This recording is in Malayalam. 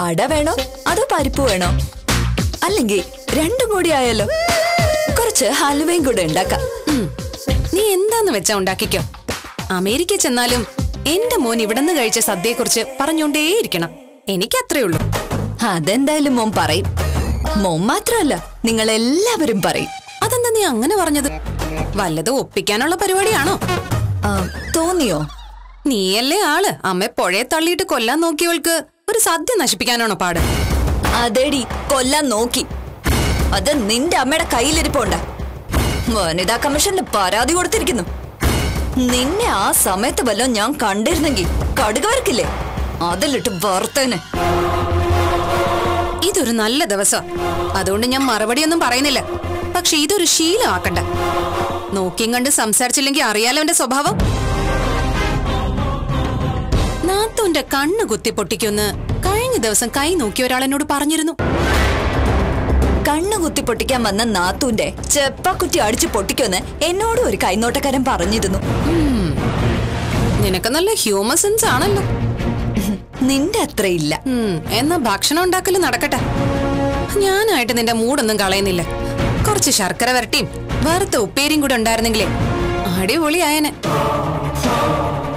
അട വേണോ അതോ പരിപ്പ് വേണോ അല്ലെങ്കിൽ രണ്ടും കൂടി ആയാലോ കുറച്ച് ഹലുവയും കൂടെ ഉണ്ടാക്കാം ഉം. നീ എന്താന്ന് വെച്ചാ ഉണ്ടാക്കിക്കോ അമേരിക്ക ചെന്നാലും എന്റെ മോൻ ഇവിടുന്ന് കഴിച്ച സദ്യയെക്കുറിച്ച് പറഞ്ഞോണ്ടേയിരിക്കണം എനിക്ക് അത്രേ ഉള്ളൂ അതെന്തായാലും മോൻ പറയും മോൻ മാത്രമല്ല നിങ്ങൾ എല്ലാവരും പറയും അതെന്താ നീ അങ്ങനെ പറഞ്ഞത് വല്ലതും ഒപ്പിക്കാനുള്ള പരിപാടിയാണോ ആ, തോന്നിയോ നീയല്ലേ ആള് അമ്മ പുഴയെ തള്ളിയിട്ട് കൊല്ലാൻ നോക്കിയവൾക്ക് ഒരു സദ്യ നശിപ്പിക്കാനാണോ പാട് അതേടി കൊല്ലാൻ നോക്കി അത് നിന്റെ അമ്മയുടെ കയ്യിലിരിപ്പുണ്ട് വനിതാ കമ്മീഷനിൽ പരാതി കൊടുത്തിരിക്കുന്നു നിന്നെ ആ സമയത്ത് വല്ലതും ഞാൻ കണ്ടിരുന്നെങ്കിൽ കടുക വരക്കില്ലേ അതിലിട്ട് വറുത്തേനെ ഇതൊരു നല്ല ദിവസം അതുകൊണ്ട് ഞാൻ മറുപടിയൊന്നും പറയുന്നില്ല പക്ഷെ ഇതൊരു ശീലമാക്കണ്ട നോക്കിയും കണ്ട് സംസാരിച്ചില്ലെങ്കിൽ അറിയാലോ എന്റെ സ്വഭാവം നാത്തൂന്റെ കണ്ണ് കുത്തി പൊട്ടിക്കൊന്ന് കഴിഞ്ഞ ദിവസം കൈ നോക്കിയ ഒരാൾ എന്നോട് പറഞ്ഞിരുന്നു കണ്ണു കുത്തി പൊട്ടിക്കാൻ വന്ന നാത്തൂന്റെ ചെപ്പക്കുറ്റി അടിച്ചു പൊട്ടിക്കുമെന്ന് എന്നോടും ഒരു കൈനോട്ടക്കാരൻ പറഞ്ഞിരുന്നു നിനക്ക് നല്ല ഹ്യൂമർ സെൻസ് ആണല്ലോ നിന്റെ അത്ര ഇല്ല ഉം, എന്നാ ഭക്ഷണം ഉണ്ടാക്കല് നടക്കട്ടെ ഞാനായിട്ട് നിന്റെ മൂടൊന്നും കളയുന്നില്ല കുറച്ച് ശർക്കര വരട്ടിയും വറുത്ത ഉപ്പേരിയും കൂടെ ഉണ്ടായിരുന്നെങ്കിലേ അടിപൊളിയായനെ